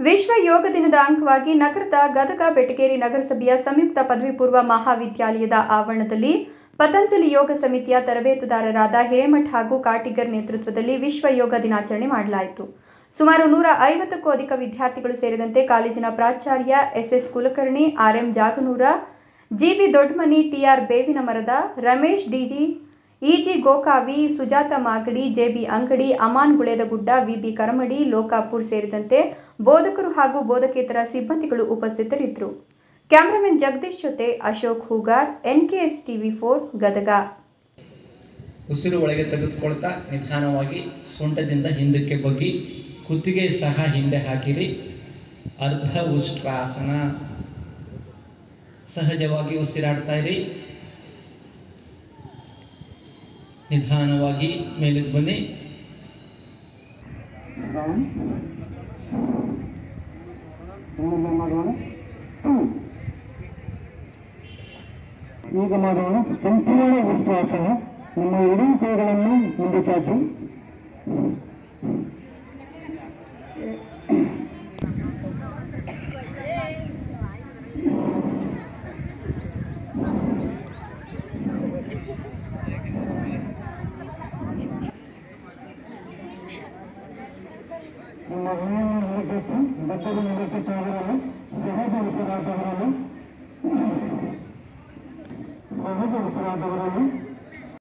ವಿಶ್ವ ಯೋಗ ದಿನದ ಅಂಗವಾಗಿ ನಗರದ ಗದಗ ಬೆಟಗೇರಿ ನಗರಸಭೆಯ ಸಂಯುಕ್ತ ಪದವಿ ಪೂರ್ವ ಮಹಾವಿದ್ಯಾಲಯದ ಆವರಣದಲ್ಲಿ ಪತಂಜಲಿ ಯೋಗ ಸಮಿತಿಯ ತರಬೇತುದಾರರಾದ ಹಿರೇಮಠ್ ಹಾಗೂ ಕಾಟಿಗರ್ ನೇತೃತ್ವದಲ್ಲಿ ವಿಶ್ವ ಯೋಗ ದಿನಾಚರಣೆ ಮಾಡಲಾಯಿತು ಸುಮಾರು ನೂರ ಐವತ್ತಕ್ಕೂ ಅಧಿಕ ವಿದ್ಯಾರ್ಥಿಗಳು ಸೇರಿದಂತೆ ಕಾಲೇಜಿನ ಪ್ರಾಚಾರ್ಯ S S Kulkarni R M Jaganur G B Doddamani T R Bevinamarad Ramesh D G E G Gokavi Sujata Magadi J B Angadi Aman Guledagudda V B Karamadi Lokapur ಸೇರಿದಂತೆ ಬೋಧಕರು ಹಾಗೂ ಬೋಧಕೇತರ ಸಿಬ್ಬಂದಿಗಳು ಉಪಸ್ಥಿತರಿದ್ದರು ಕ್ಯಾಮರಾಮನ್ ಜಗದೀಶ್ ಜೊತೆ Ashok Hugar N K S TV four Gadag ಉಸಿರು ಒಳಗೆ ತೆಗೆದುಕೊಳ್ತಾ ನಿಧಾನವಾಗಿ ಸೊಂಟದಿಂದ ಹಿಂದಕ್ಕೆ ಬಗ್ಗಿ ಕುತ್ತಿಗೆ ಸಹ ಹಿಂದೆ ಹಾಕಿರಿ ಅರ್ಧ ಉಷ್ಟ್ರಾಸನ ಸಹಜವಾಗಿ ಉಸಿರಾಡ್ತಾ ಇರಿ ನಿಧಾನವಾಗಿ ಮೇಲಕ್ಕೆ ಬನ್ನಿ ಈಗ ಮಾಡೋಣ ಸಂಪೂರ್ಣ ವಿಶ್ವಾಸನ ನಿಮ್ಮ ಎರಡೂ ಕೈಗಳನ್ನು ಮುಂದೆ ಚಾಚಿ ನಿಮ್ಮ ಹಣೆಯನ್ನು ಮುಂದಕ್ಕೆ ಬಟ್ಟೆಗೆ ಮುಂದಕ್ಕೆ ತೋರಲು ಸಹಜ ಉಸಿರಾಟಗಳನ್ನು ಸಹಜ ಉಸಿರಾಟಗಳನ್ನು